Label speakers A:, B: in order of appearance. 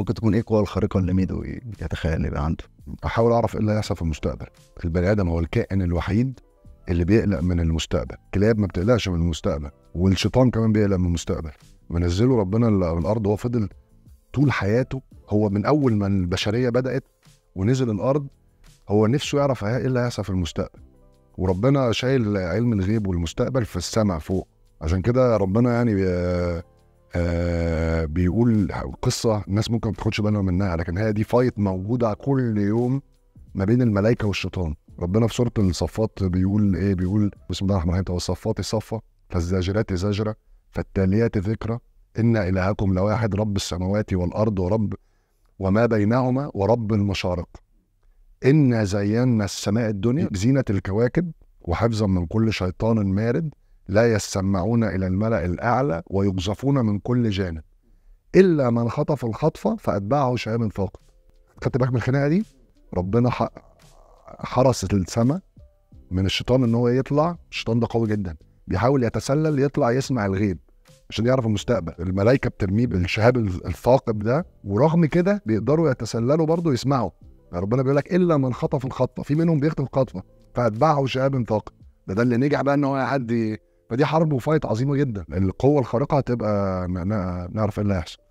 A: ممكن تكون ايه القوة الخارقة اللي ميدو يتخيل يبقى عنده
B: احاول اعرف ايه اللي هيحصل في المستقبل البني ادم هو الكائن الوحيد اللي بيقلق من المستقبل الكلاب ما بتقلقش من المستقبل والشيطان كمان بيقلق من المستقبل منزله ربنا ال- الارض هو فضل طول حياته هو من اول ما البشريه بدات ونزل الارض هو نفسه يعرف ايه اللي هيحصل في المستقبل وربنا شايل علم الغيب والمستقبل في السماء فوق عشان كده ربنا يعني بي آه بيقول قصه الناس ممكن ما تاخدش بالها منها لكن هي دي فايت موجوده كل يوم ما بين الملائكه والشيطان ربنا في سوره الصفات بيقول ايه بيقول بسم الله الرحمن الرحيم والصفات صفا فالزاجرات زجرا فالتاليات ذكرى ان الهكم لواحد رب السماوات والارض ورب وما بينهما ورب المشارق انا زينا السماء الدنيا زينه الكواكب وحفظا من كل شيطان مارد لا يسمعون الى الملا الاعلى ويقذفون من كل جانب الا من خطف الخطفه فاتبعه شهاب ثاقب خدت بالك من الخناقه دي ربنا ح- حرس السماء من الشيطان ان هو يطلع الشيطان ده قوي جدا بيحاول يتسلل يطلع يسمع الغيب عشان يعرف المستقبل الملائكه بترميه بالشهاب الثاقب ده ورغم كده بيقدروا يتسللوا برضه يسمعوا يعني ربنا بيقول لك الا من خطف الخطفه في منهم بيخطف خطفه فاتبعه شهاب ثاقب ده ده اللي نجح بقى ان هو يعدي فدي حرب وفايت عظيمه جدا القوه الخارقه هتبقى ن- ن- نعرف ايه اللي هيحصل